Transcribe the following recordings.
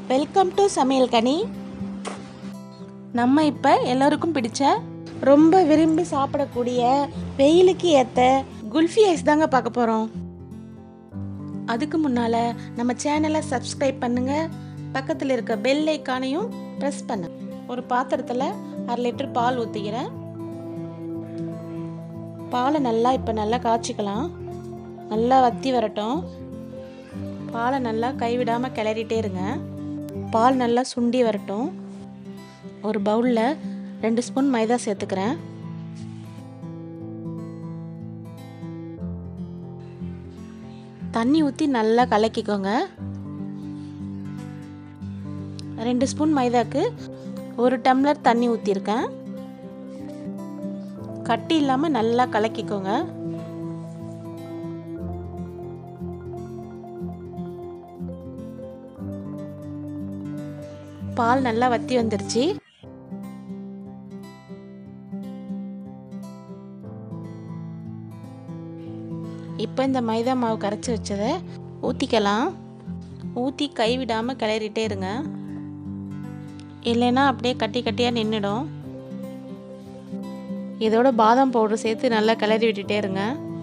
welcome to சமையல் கனி நம்ம இப்போ எல்லோருக்கும் பிடிச்ச ரொம்ப விரும்பி சாப்பிடக்கூடிய வெயிலுக்கு ஏற்ற குல்ஃபி ஐஸ் தாங்க பார்க்க போகிறோம் அதுக்கு முன்னால் நம்ம சேனலை சப்ஸ்கிரைப் பண்ணுங்க பக்கத்தில் இருக்க பெல் ஐக்கானையும் ப்ரெஸ் பண்ணு ஒரு பாத்திரத்தில் அரை லிட்டர் பால் ஊற்றிக்கிறேன் பாலை நல்லா இப்போ நல்லா காய்ச்சிக்கலாம் நல்லா வத்தி வரட்டும் பாலை நல்லா கைவிடாமல் கிளறிட்டே இருங்க பால் நல்லா சுண்டி வரட்டும் ஒரு பவுலில் ரெண்டு ஸ்பூன் மைதா சேர்த்துக்கிறேன் தண்ணி ஊற்றி நல்லா கலக்கிக்கோங்க ரெண்டு ஸ்பூன் மைதாக்கு ஒரு டம்ளர் தண்ணி ஊற்றிருக்கேன் கட்டி இல்லாமல் நல்லா கலக்கிக்கோங்க பால் நல்லா வத்தி வந்துருச்சு இப்போ இந்த மைதா மாவு கரைச்சி வச்சதை ஊற்றிக்கலாம் ஊற்றி கைவிடாமல் கிளறிட்டே இருங்க இல்லைன்னா அப்படியே கட்டி கட்டியாக நின்றுடும் இதோட பாதாம் பவுடர் சேர்த்து நல்லா கிளறி விட்டுட்டே இருங்க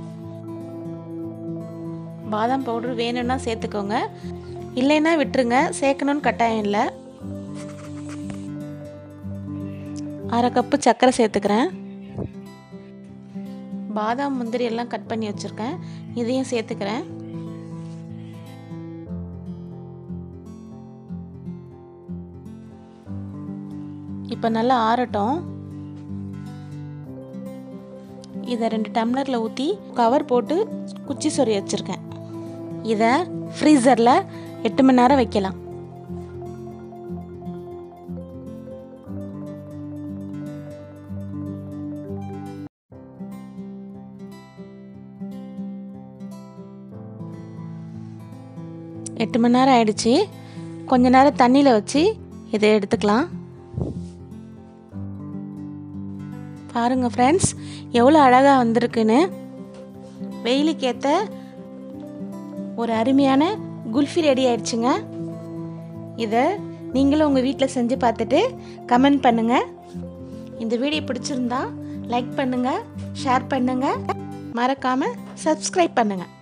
பாதாம் பவுடர் வேணும்னா சேர்த்துக்கோங்க இல்லைன்னா விட்டுருங்க சேர்க்கணும்னு கட்டாயம் இல்லை அரை கப்பு சர்க்கரை சேர்த்துக்கிறேன் பாதாம் முந்திரி எல்லாம் கட் பண்ணி வச்சுருக்கேன் இதையும் சேர்த்துக்கிறேன் இப்போ நல்லா ஆறட்டும் இதை ரெண்டு டம்ளரில் ஊற்றி கவர் போட்டு குச்சி சொறி வச்சுருக்கேன் இதை ஃப்ரீசரில் எட்டு மணி நேரம் வைக்கலாம் எட்டு மணி நேரம் ஆயிடுச்சு கொஞ்ச நேரம் தண்ணியில் வச்சு இதை எடுத்துக்கலாம் பாருங்க ஃப்ரெண்ட்ஸ் எவ்வளோ அழகாக வந்திருக்குன்னு வெயிலுக்கு ஏற்ற ஒரு அருமையான குல்ஃபி ரெடி ஆயிடுச்சுங்க இதை நீங்களும் உங்கள் வீட்டில் செஞ்சு பார்த்துட்டு கமெண்ட் பண்ணுங்கள் இந்த வீடியோ பிடிச்சிருந்தா லைக் பண்ணுங்கள் ஷேர் பண்ணுங்கள் மறக்காமல் சப்ஸ்கிரைப் பண்ணுங்கள்